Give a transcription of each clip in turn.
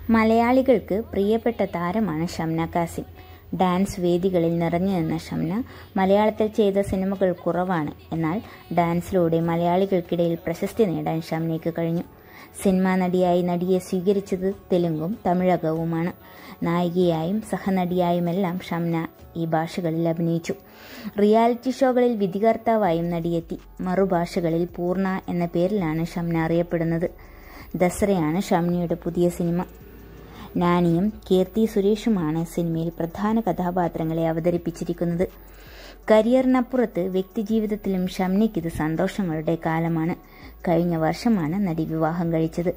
മലയാളികൾക്ക് പ്രിയപ്പെട്ട താരമാണ് ഷംന കാസിം ഡാൻസ് വേദികളിൽ നിറഞ്ഞു നിന്ന ഷംന മലയാളത്തിൽ ചെയ്ത സിനിമകൾ കുറവാണ് എന്നാൽ ഡാൻസിലൂടെ മലയാളികൾക്കിടയിൽ പ്രശസ്തി നേടാൻ ഷംനയ്ക്ക് കഴിഞ്ഞു സിനിമാ നടിയായി നടിയെ സ്വീകരിച്ചത് തെലുങ്കും തമിഴകവുമാണ് നായികയായും സഹനടിയായുമെല്ലാം ഷംന ഈ ഭാഷകളിൽ അഭിനയിച്ചു റിയാലിറ്റി ഷോകളിൽ വിധികർത്താവായും നടിയെത്തി മറുഭാഷകളിൽ പൂർണ്ണ എന്ന പേരിലാണ് ഷംന അറിയപ്പെടുന്നത് ദസറയാണ് ഷംനയുടെ പുതിയ സിനിമ നാനിയും കീർത്തി സുരേഷുമാണ് സിനിമയിൽ പ്രധാന കഥാപാത്രങ്ങളെ അവതരിപ്പിച്ചിരിക്കുന്നത് കരിയറിനപ്പുറത്ത് വ്യക്തിജീവിതത്തിലും ഷംനയ്ക്കിത് സന്തോഷങ്ങളുടെ കാലമാണ് കഴിഞ്ഞ വർഷമാണ് നടി വിവാഹം കഴിച്ചത്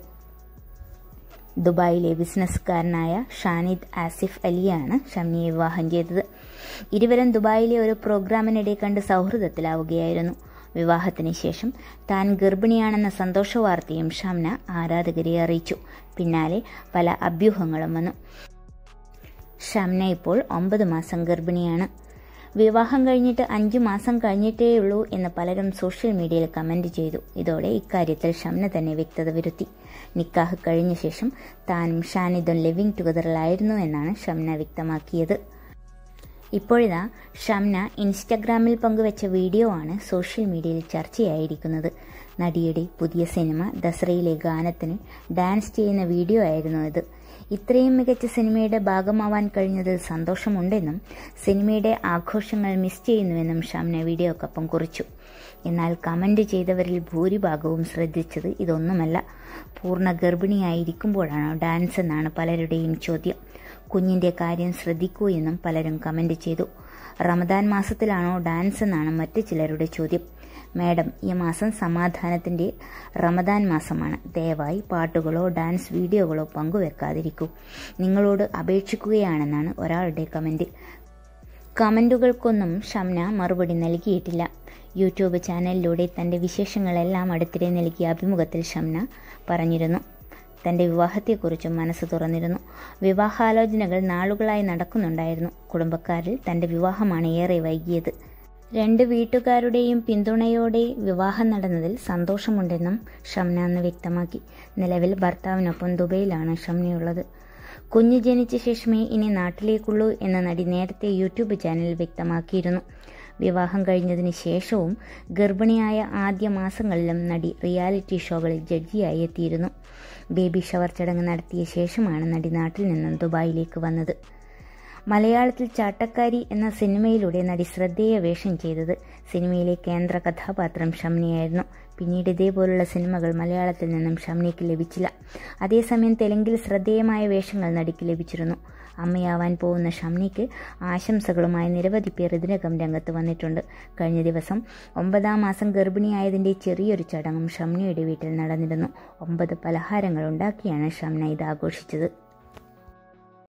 ദുബായിലെ ബിസിനസ്സുകാരനായ ഷാനിദ് ആസിഫ് അലിയാണ് ഷംനിയെ വിവാഹം ചെയ്തത് ഇരുവരും ദുബായിലെ ഒരു പ്രോഗ്രാമിനിടെ കണ്ട് സൗഹൃദത്തിലാവുകയായിരുന്നു വിവാഹത്തിന് ശേഷം താൻ ഗർഭിണിയാണെന്ന സന്തോഷ വാർത്തയും ഷംന ആരാധകരെ അറിയിച്ചു പിന്നാലെ പല അഭ്യൂഹങ്ങളും വന്നു ഷംന ഇപ്പോൾ ഒമ്പത് മാസം ഗർഭിണിയാണ് വിവാഹം കഴിഞ്ഞിട്ട് അഞ്ചു മാസം കഴിഞ്ഞിട്ടേയുള്ളൂ എന്ന് പലരും സോഷ്യൽ മീഡിയയിൽ കമന്റ് ചെയ്തു ഇതോടെ ഇക്കാര്യത്തിൽ ഷംന തന്നെ വ്യക്തത വരുത്തി നിക്കാഹ് കഴിഞ്ഞ ശേഷം താനും ഷാനിദും ലിവിംഗ് ടുഗദറിലായിരുന്നു എന്നാണ് ഷംന വ്യക്തമാക്കിയത് ഇപ്പോഴിതാ ഷംന ഇൻസ്റ്റഗ്രാമിൽ പങ്കുവച്ച വീഡിയോ ആണ് സോഷ്യൽ മീഡിയയിൽ ചർച്ചയായിരിക്കുന്നത് നടിയുടെ പുതിയ സിനിമ ദസറയിലെ ഗാനത്തിന് ഡാൻസ് ചെയ്യുന്ന വീഡിയോ ആയിരുന്നു ഇത് ഇത്രയും മികച്ച സിനിമയുടെ ഭാഗമാവാൻ കഴിഞ്ഞതിൽ സന്തോഷമുണ്ടെന്നും സിനിമയുടെ ആഘോഷങ്ങൾ മിസ് ചെയ്യുന്നുവെന്നും ഷംന വീഡിയോക്കൊപ്പം കുറിച്ചു എന്നാൽ കമന്റ് ചെയ്തവരിൽ ഭൂരിഭാഗവും ശ്രദ്ധിച്ചത് ഇതൊന്നുമല്ല പൂർണ്ണ ഗർഭിണിയായിരിക്കുമ്പോഴാണോ ഡാൻസ് എന്നാണ് പലരുടെയും ചോദ്യം കുഞ്ഞിന്റെ കാര്യം ശ്രദ്ധിക്കൂ എന്നും പലരും കമന്റ് ചെയ്തു റമദാൻ മാസത്തിലാണോ ഡാൻസ് എന്നാണ് മറ്റു ചിലരുടെ ചോദ്യം മാഡം ഈ മാസം സമാധാനത്തിന്റെ റമദാൻ മാസമാണ് ദയവായി പാട്ടുകളോ ഡാൻസ് വീഡിയോകളോ പങ്കുവെക്കാതിരിക്കൂ നിങ്ങളോട് അപേക്ഷിക്കുകയാണെന്നാണ് ഒരാളുടെ കമന്റ് കമന്റുകൾക്കൊന്നും ഷംന മറുപടി നൽകിയിട്ടില്ല യൂട്യൂബ് ചാനലിലൂടെ തന്റെ വിശേഷങ്ങളെല്ലാം അടുത്തിടെ നൽകിയ അഭിമുഖത്തിൽ ഷംന പറഞ്ഞിരുന്നു തന്റെ വിവാഹത്തെക്കുറിച്ചും മനസ്സ് തുറന്നിരുന്നു വിവാഹാലോചനകൾ നാളുകളായി നടക്കുന്നുണ്ടായിരുന്നു കുടുംബക്കാരിൽ തന്റെ വിവാഹമാണ് ഏറെ വൈകിയത് രണ്ട് വീട്ടുകാരുടെയും പിന്തുണയോടെ വിവാഹം നടന്നതിൽ സന്തോഷമുണ്ടെന്നും ഷംന അന്ന് വ്യക്തമാക്കി നിലവിൽ ഭർത്താവിനൊപ്പം ദുബൈയിലാണ് ഷംനയുള്ളത് കുഞ്ഞ് ജനിച്ച ശേഷമേ ഇനി നാട്ടിലേക്കുള്ളൂ എന്ന നടി നേരത്തെ യൂട്യൂബ് ചാനലിൽ വ്യക്തമാക്കിയിരുന്നു വിവാഹം കഴിഞ്ഞതിന് ശേഷവും ഗർഭിണിയായ ആദ്യ മാസങ്ങളിലും നടി റിയാലിറ്റി ഷോകളിൽ ജഡ്ജിയായി എത്തിയിരുന്നു ബേബി ഷവർ ചടങ്ങ് നടത്തിയ ശേഷമാണ് നടി നാട്ടിൽ നിന്നും ദുബായിലേക്ക് വന്നത് മലയാളത്തിൽ ചാട്ടക്കാരി എന്ന സിനിമയിലൂടെ നടി ശ്രദ്ധേയ വേഷം ചെയ്തത് സിനിമയിലെ കേന്ദ്ര കഥാപാത്രം ഷംനിയായിരുന്നു പിന്നീട് ഇതേപോലുള്ള സിനിമകൾ മലയാളത്തിൽ നിന്നും ഷംനിക്ക് ലഭിച്ചില്ല അതേസമയം തെലുങ്കിൽ ശ്രദ്ധേയമായ വേഷങ്ങൾ നടിക്ക് ലഭിച്ചിരുന്നു അമ്മയാവാൻ പോകുന്ന ഷംനിക്ക് ആശംസകളുമായി നിരവധി പേർ ഇതിനകം രംഗത്ത് വന്നിട്ടുണ്ട് കഴിഞ്ഞ ദിവസം ഒമ്പതാം മാസം ഗർഭിണിയായതിന്റെ ചെറിയൊരു ചടങ്ങും ഷംനയുടെ വീട്ടിൽ നടന്നിരുന്നു ഒമ്പത് പലഹാരങ്ങൾ ഉണ്ടാക്കിയാണ് ഷംന ഇത് ആഘോഷിച്ചത്